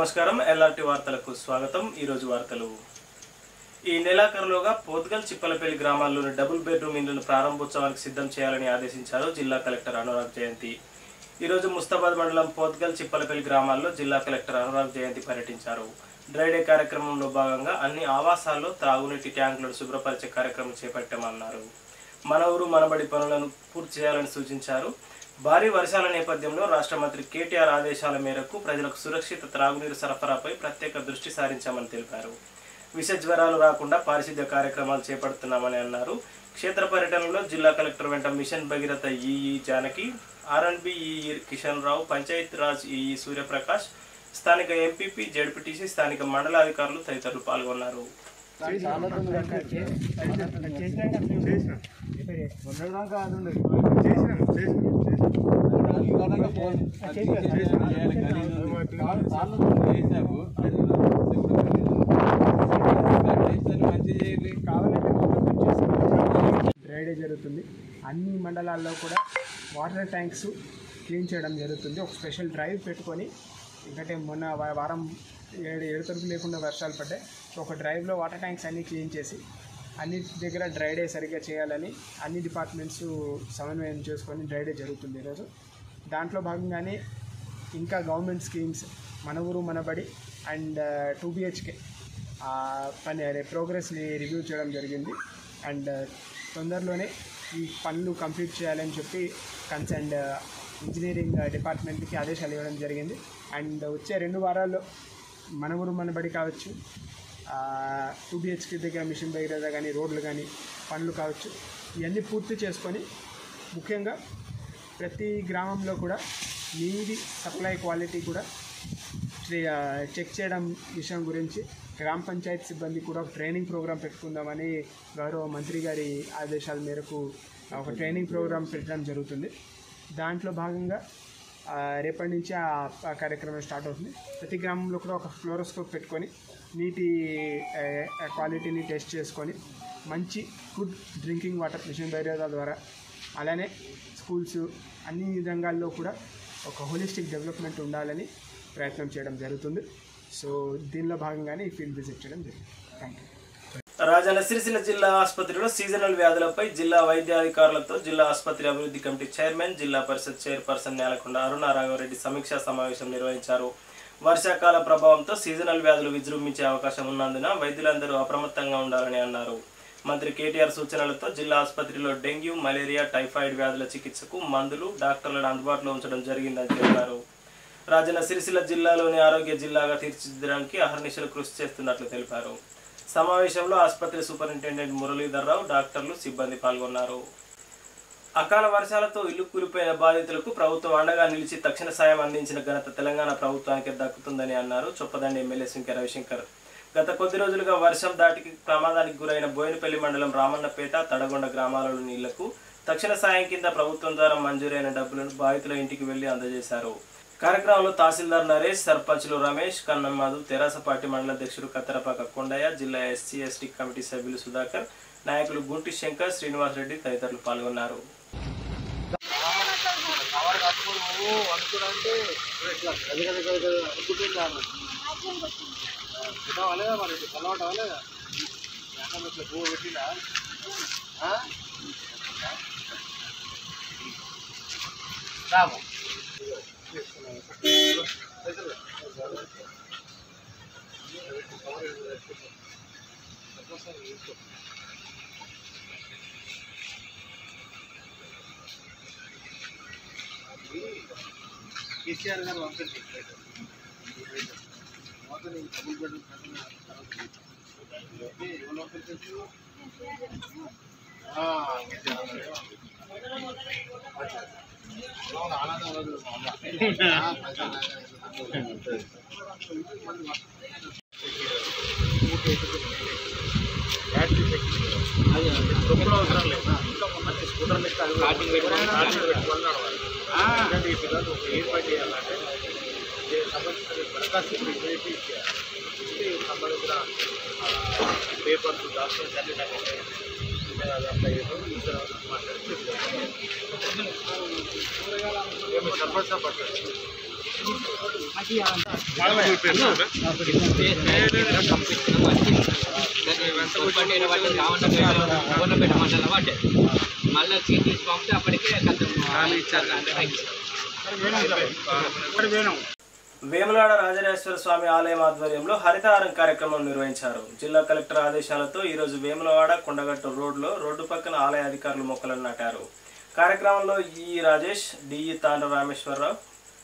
నమస్కారం ఎల్ఆర్టీ వార్తలకు స్వాగతం ఈరోజు వార్తలు ఈ నెలాఖరులోగా పోత్గల్ చిప్పలపల్లి గ్రామాల్లోని డబుల్ బెడ్రూమ్ ఇళ్లను ప్రారంభోత్సవానికి సిద్ధం చేయాలని ఆదేశించారు జిల్లా కలెక్టర్ అనురాగ్ జయంతి ఈరోజు ముస్తాబాద్ మండలం పోత్గల్ చిప్పలపల్లి గ్రామాల్లో జిల్లా కలెక్టర్ అనురాగ్ జయంతి పర్యటించారు డ్రై డే కార్యక్రమంలో భాగంగా అన్ని ఆవాసాల్లో త్రాగునీటి ట్యాంకులను శుభ్రపరిచే కార్యక్రమం చేపట్టామన్నారు మన ఊరు మనబడి పనులను పూర్తి చేయాలని సూచించారు భారీ వర్షాల నేపథ్యంలో రాష్ట్ర మంత్రి కేటీఆర్ ఆదేశాల మేరకు ప్రజలకు సురక్షిత త్రాగునీరు సరఫరాపై ప్రత్యేక దృష్టి సారించామని తెలిపారు విష జ్వరాలు రాకుండా పారిశుద్ధ్య కార్యక్రమాలు చేపడుతున్నామని అన్నారు క్షేత్ర పర్యటనలో జిల్లా కలెక్టర్ వెంట mission Bhagiratha EE Janaki RNB EE Kishan Rao panchayat raj EE Suryaprakash స్థానిక ఎంపీపీ జడ్పీటీసీ స్థానిక మండలాధికారులు తదితరులు పాల్గొన్నారు డ్రై డే జరుగుతుంది అన్ని మండలాల్లో కూడా వాటర్ ట్యాంక్స్ క్లీన్ చేయడం జరుగుతుంది ఒక స్పెషల్ డ్రైవ్ పెట్టుకొని ఎందుకంటే మొన్న వా- వారం ఏడు ఏడు తరపు లేకుండా వర్షాలు పడ్డాయి సో ఒక డ్రైవ్లో వాటర్ ట్యాంక్స్ అన్నీ క్లీన్ చేసి అన్ని దగ్గర డ్రై డే సరిగ్గా చేయాలని అన్ని డిపార్ట్మెంట్స్ సమన్వయం చేసుకొని డ్రై డే జరుగుతుంది ఈరోజు దాంట్లో భాగంగానే ఇంకా గవర్నమెంట్ స్కీమ్స్ మన ఊరు మన బడి అండ్ టూ బిహెచ్కే పని అదే ప్రోగ్రెస్ని రివ్యూ చేయడం జరిగింది అండ్ తొందరలోనే ఈ పనులు కంప్లీట్ చేయాలని చెప్పి కన్సర్న్ ఇంజనీరింగ్ డిపార్ట్మెంట్కి ఆదేశాలు ఇవ్వడం జరిగింది అండ్ వచ్చే రెండు వారాల్లో మన ఊరు మన బడి కావచ్చు టూ బిహెచ్కే దగ్గర మిషన్ దగ్గర కానీ రోడ్లు కానీ పనులు కావచ్చు ఇవన్నీ పూర్తి చేసుకొని ముఖ్యంగా ప్రతి గ్రామంలో కూడా నీటి సప్లై క్వాలిటీ కూడా ట్రే- ఆ, చెక్ చేయడం విషయం గురించి గ్రామ పంచాయతీ సిబ్బంది కూడా ఒక ట్రైనింగ్ ప్రోగ్రాం పెట్టుకుందామని గౌరవ మంత్రి గారి ఆదేశాల మేరకు ఒక ట్రైనింగ్ ప్రోగ్రాం పెట్టడం జరుగుతుంది దాంట్లో భాగంగా ఆ, రేపటి నుంచి ఆ ఆ కార్యక్రమం స్టార్ట్ అవుతుంది ప్రతి గ్రామంలో కూడా ఒక ఫ్లోరోస్కోప్ పెట్టుకొని నీటి ఆ, ఆ, క్వాలిటీని టెస్ట్ చేసుకొని మంచి good drinking water mission Bhairava ద్వారా అలానే స్కూల్స్ అన్ని రంగాల్లో కూడా ఒక హోలిస్టిక్ డెవలప్మెంట్ ఉండాలని ప్రయత్నం చేయడం జరుగుతుంది సో దీనిలో భాగంగానే ఈ ఫీల్డ్ విజిట్ చేయడం జరిగింది థ్యాంక్ యూ రాజన్న సిరిసిల్ల జిల్లా ఆసుపత్రిలో సీజనల్ వ్యాధులపై జిల్లా వైద్యాధికారులతో జిల్లా ఆసుపత్రి అభివృద్ధి committee chairman Zilla Parishad chairperson Nelakonda Aruna Raghava Reddy సమీక్షా సమావేశం నిర్వహించారు వర్షాకాల ప్రభావంతో సీజనల్ వ్యాధులు విజృంభించే అవకాశం ఉన్నందున వైద్యులందరూ అప్రమత్తంగా ఉండాలని అన్నారు మంత్రి కేటీఆర్ సూచనలతో జిల్లా ఆసుపత్రిలో డెంగ్యూ మలేరియా టైఫాయిడ్ వ్యాధుల చికిత్సకు మందులు డాక్టర్లను అందుబాటులో ఉంచడం జరిగిందని తెలిపారు రాజన్న సిరిసిల్ల జిల్లాలోని ఆరోగ్య జిల్లాగా తీర్చిదిద్దడానికి అహర్నిశలు కృషి చేస్తున్నట్లు తెలిపారు సమావేశంలో ఆసుపత్రి సూపరింటెండెంట్ మురళీధర్ రావు డాక్టర్లు సిబ్బంది పాల్గొన్నారు అకాల వర్షాలతో ఇల్లు కూలిపోయిన బాధితులకు ప్రభుత్వం అండగా నిలిచి తక్షణ సాయం అందించిన ఘనత తెలంగాణ ప్రభుత్వానికి దక్కుతుందని అన్నారు చొప్పదండి ఎమ్మెల్యే శంకర్ రవిశంకర్ గత కొద్ది రోజులుగా వర్షం దాటికి ప్రమాదానికి గురైన బోయినపల్లి మండలం రామన్నపేట తడగొండ గ్రామాలలోని ఇళ్లకు తక్షణ సాయం కింద ప్రభుత్వం ద్వారా మంజూరైన డబ్బులను బాధితుల ఇంటికి వెళ్లి అందజేశారు కార్యక్రమంలో తహసీల్దార్ నరేష్ సర్పంచ్లు రమేష్ కన్నమ్మధు తెరాస పార్టీ మండల అధ్యక్షుడు కత్తెరపాక కొండయ్య జిల్లా ఎస్సీ ఎస్టీ కమిటీ సభ్యులు సుధాకర్ నాయకులు గుంటి శంకర్ శ్రీనివాస్ రెడ్డి తదితరులు పాల్గొన్నారు కేసీఆర్ గారు పంపించి ఎవరు పంపించారు పేపర్స్ డాక్యుమెంట్స్ అన్ని నాకు అప్లై చేసాం మాట్లాడి సర్పంచ్ పట్టారు మళ్ళీ సీట్ తీసి పంపితే అప్పటికే వేములాడ రాజరాజేశ్వర స్వామి ఆలయం ఆధ్వర్యంలో హరితహారం కార్యక్రమం నిర్వహించారు జిల్లా కలెక్టర్ ఆదేశాలతో ఈరోజు వేములవాడ కొండగట్టు రోడ్లో రోడ్డు పక్కన ఆలయ అధికారులు మొక్కలను నాటారు కార్యక్రమంలో ఈ రాజేష్ డిఈ తాండ్ర రామేశ్వరరావు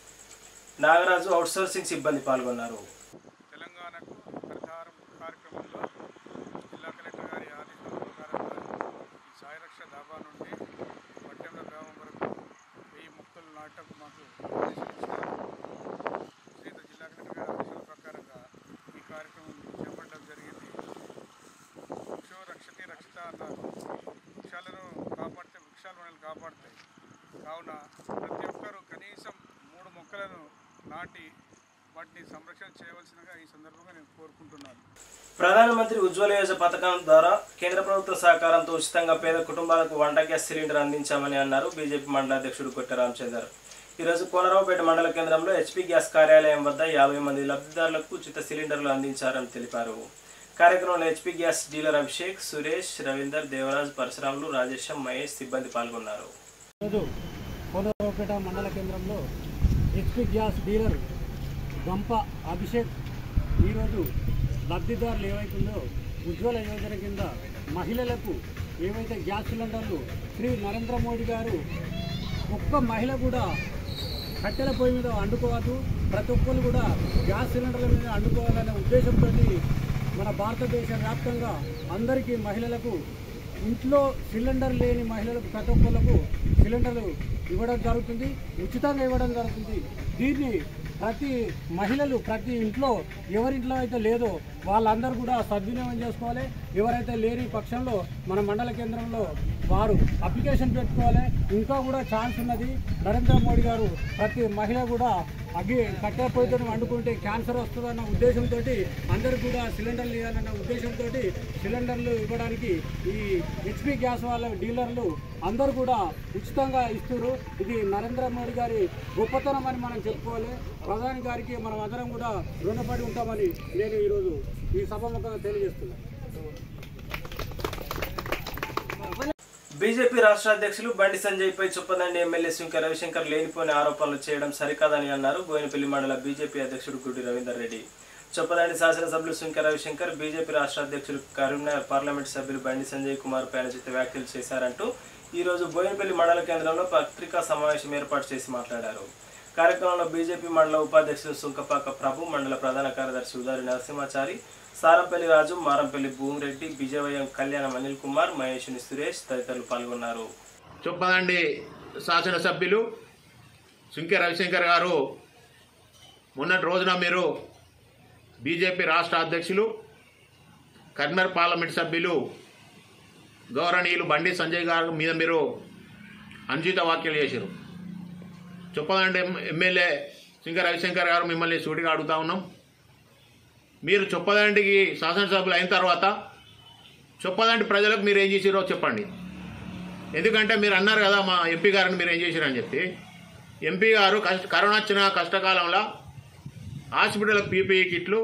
నాగరాజు అవుట్సోర్సింగ్ సిబ్బంది పాల్గొన్నారు తెలంగాణకు హరితహారం కార్యక్రమంలో జిల్లా కలెక్టర్ గారి ఆదేశాల ప్రకారంగా ఈ సాయిరక్ష డాబా నుండి పట్టెంల గ్రామం వరకు వెయ్యి మొక్కలు నాటకు మాకు ఆదేశించారు శ్రీత జిల్లా కలెక్టర్ గారి ఆదేశాల ప్రకారంగా ఈ కార్యక్రమం చేపట్టడం జరిగింది వృక్షో రక్షతే రక్షిత అన్నారు వృక్షాలను కాపాడితే వృక్షాలు మనల్ని కాపాడుతాయి కావున ప్రతి ఒక్కరూ కనీసం మూడు మొక్కలను నాటి వాటిని సంరక్షణ చేయవలసినగా ఈ సందర్భంగా నేను కోరుకుంటున్నాను ప్రధానమంత్రి ఉజ్వల యోజన పథకం ద్వారా కేంద్ర ప్రభుత్వ సహకారంతో ఉచితంగా పేద కుటుంబాలకు వంట గ్యాస్ సిలిండర్ అందించామని అన్నారు బీజేపీ మండల అధ్యక్షుడు కొట్ట రామచందర్ ఈరోజు కోనరావుపేట మండల కేంద్రంలో హెచ్పీ గ్యాస్ కార్యాలయం వద్ద యాభై మంది లబ్ధిదారులకు ఉచిత సిలిండర్లు అందించారని తెలిపారు కార్యక్రమంలో HP gas dealer Abhishek Suresh Ravinder Devaraj Parashuramulu Rajesham Mahesh సిబ్బంది పాల్గొన్నారు ఈరోజు కోనరావుపేట మండల కేంద్రంలో హెచ్పి గ్యాస్ డీలర్ గంప అభిషేక్ ఈరోజు లబ్ధిదారులు ఏవైతుందో ఉజ్వల యోజన కింద మహిళలకు ఏవైతే గ్యాస్ సిలిండర్లు శ్రీ నరేంద్ర మోడీ గారు ఒక్క మహిళ కూడా కట్టెల పొయ్యి మీద వండుకోవద్దు ప్రతి ఒక్కరు కూడా గ్యాస్ సిలిండర్ల మీద వండుకోవాలనే ఉద్దేశంతో మన భారతదేశ వ్యాప్తంగా అందరికీ మహిళలకు ఇంట్లో సిలిండర్ లేని మహిళలకు ప్రతి ఒక్కరికి సిలిండర్లు ఇవ్వడం జరుగుతుంది ఉచితంగా ఇవ్వడం జరుగుతుంది దీన్ని ప్రతి మహిళలు ప్రతి ఇంట్లో ఎవరింట్లో అయితే లేదో వాళ్ళందరూ కూడా సద్వినియోగం చేసుకోవాలి ఎవరైతే లేని పక్షంలో మన మండల కేంద్రంలో వారు అప్లికేషన్ పెట్టుకోవాలి ఇంకా కూడా ఛాన్స్ ఉన్నది నరేంద్ర మోడీ గారు ప్రతి మహిళ కూడా అగ్గి కట్టెపోయితో వండుకుంటే క్యాన్సర్ వస్తుందన్న ఉద్దేశంతో అందరూ కూడా సిలిండర్లు ఇవ్వాలన్న ఉద్దేశంతో సిలిండర్లు ఇవ్వడానికి ఈ హెచ్పి గ్యాస్ వాళ్ళ డీలర్లు అందరూ కూడా ఉచితంగా ఇస్తున్నారు ఇది నరేంద్ర మోడీ గారి గొప్పతనం అని మనం చెప్పుకోవాలి ప్రధాని గారికి మనం అందరం కూడా రుణపడి ఉంటామని నేను ఈరోజు ఈ సభముఖంగా తెలియజేస్తున్నాను బీజేపీ రాష్ట్ర అధ్యక్షులు బండి సంజయ్ పై చొప్పదండి ఎమ్మెల్యే శంకర్ రవిశంకర్ లేనిపోని ఆరోపణలు చేయడం సరికాదని అన్నారు బోయినపల్లి మండల బీజేపీ అధ్యక్షుడు గుడ్డి రవీందర్ రెడ్డి చొప్పదండి శాసనసభ్యులు శంకర్ రవిశంకర్ బీజేపీ రాష్ట్ర అధ్యక్షులు కరీంనగర్ పార్లమెంట్ సభ్యులు బండి సంజయ్ కుమార్ పై అనుచిత వ్యాఖ్యలు చేశారంటూ ఈ రోజు బోయినపల్లి మండల కేంద్రంలో పత్రికా సమావేశం ఏర్పాటు చేసి మాట్లాడారు కార్యక్రమంలో బీజేపీ మండల ఉపాధ్యక్షులు సుంకపాక ప్రభు మండల ప్రధాన కార్యదర్శి ఉదారి నరసింహాచారి సారంపల్లి రాజు మారంపల్లి భూమిరెడ్డి విజయవయం కళ్యాణం అనిల్ కుమార్ మహేష్ని సురేష్ తదితరులు పాల్గొన్నారు చొప్పదండి శాసనసభ్యులు సుంకె రవిశంకర్ గారు మొన్నటి రోజున మీరు బీజేపీ రాష్ట్ర అధ్యక్షులు కర్నర్ పార్లమెంట్ సభ్యులు గౌరవనీయులు బండి సంజయ్ గారి మీద మీరు అనుచిత వ్యాఖ్యలు చేశారు చొప్పదండి ఎమ్మెల్యే సింగ రవిశంకర్ గారు మిమ్మల్ని సూటిగా అడుగుతా ఉన్నాం మీరు చొప్పదండికి శాసనసభ్యులు అయిన తర్వాత చొప్పదండి ప్రజలకు మీరు ఏం చేసిరో చెప్పండి ఎందుకంటే మీరు అన్నారు కదా మా ఎంపీ గారిని మీరు ఏం చేశారని చెప్పి ఎంపీ గారు కష్ట కరోనా వచ్చిన కష్టకాలంలో హాస్పిటల్ పీపీఈ కిట్లు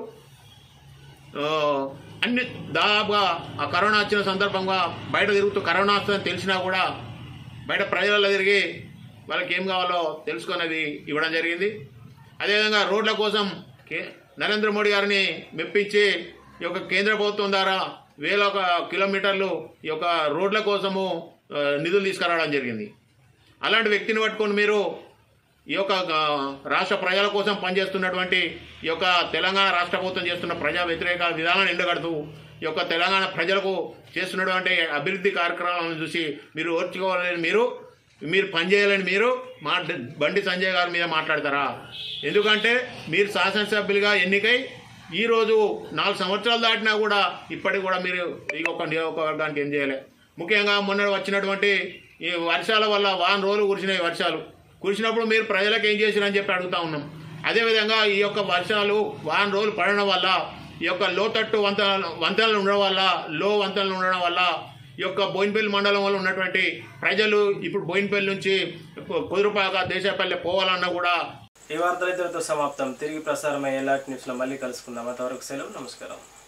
ఆ, అన్ని దాదాపుగా ఆ కరోనా వచ్చిన సందర్భంగా బయట తిరుగుతూ కరోనా వస్తుందని తెలిసినా కూడా బయట ప్రజలలో తిరిగి వాళ్ళకి ఏం కావాలో తెలుసుకున్నది ఇవ్వడం జరిగింది అదేవిధంగా రోడ్ల కోసం కే నరేంద్ర మోడీ గారిని మెప్పించి ఈ యొక్క కేంద్ర ప్రభుత్వం ద్వారా వేల ఒక కిలోమీటర్లు ఈ యొక్క రోడ్ల కోసము ఆ, నిధులు తీసుకురావడం జరిగింది అలాంటి వ్యక్తిని పట్టుకొని మీరు ఈ యొక్క ఆ, రాష్ట్ర ప్రజల కోసం పనిచేస్తున్నటువంటి ఈ యొక్క తెలంగాణ రాష్ట్ర ప్రభుత్వం చేస్తున్న ప్రజా వ్యతిరేక విధానాన్ని ఎండగడుతూ ఈ యొక్క తెలంగాణ ప్రజలకు చేస్తున్నటువంటి అభివృద్ధి కార్యక్రమాలను చూసి మీరు ఓర్చుకోవాలని మీరు మీరు పనిచేయాలని మీరు మా బండి సంజయ్ గారి మీద మాట్లాడతారా ఎందుకంటే మీరు శాసనసభ్యులుగా ఎన్నికై ఈరోజు నాలుగు సంవత్సరాలు దాటినా కూడా ఇప్పటికి కూడా మీరు ఈ యొక్క నియోజకవర్గానికి ఏం చేయలే ముఖ్యంగా మొన్న వచ్చినటువంటి ఈ వర్షాల వల్ల వారం రోజులు కురిసినాయి వర్షాలు కురిసినప్పుడు మీరు ప్రజలకు ఏం చేసిరని చెప్పి అడుగుతా ఉన్నాం అదేవిధంగా ఈ యొక్క వర్షాలు వారం రోజులు పడడం వల్ల ఈ యొక్క లోతట్టు వంత వంతెనలు ఉండడం వల్ల లో వంతెనలు ఉండడం వల్ల ఈ యొక్క బోయినపల్లి మండలంలో ఉన్నటువంటి ప్రజలు ఇప్పుడు బోయినపల్లి నుంచి కుదురుపాక దేశపల్లి పోవాలన్నా కూడా ఈ వార్తలు ఇద్దరితో సమాప్తం తిరిగి ప్రసారమయ్యే ఎలాంటి న్యూస్లో మళ్ళీ కలుసుకుందాం అంతవరకు సెలవు నమస్కారం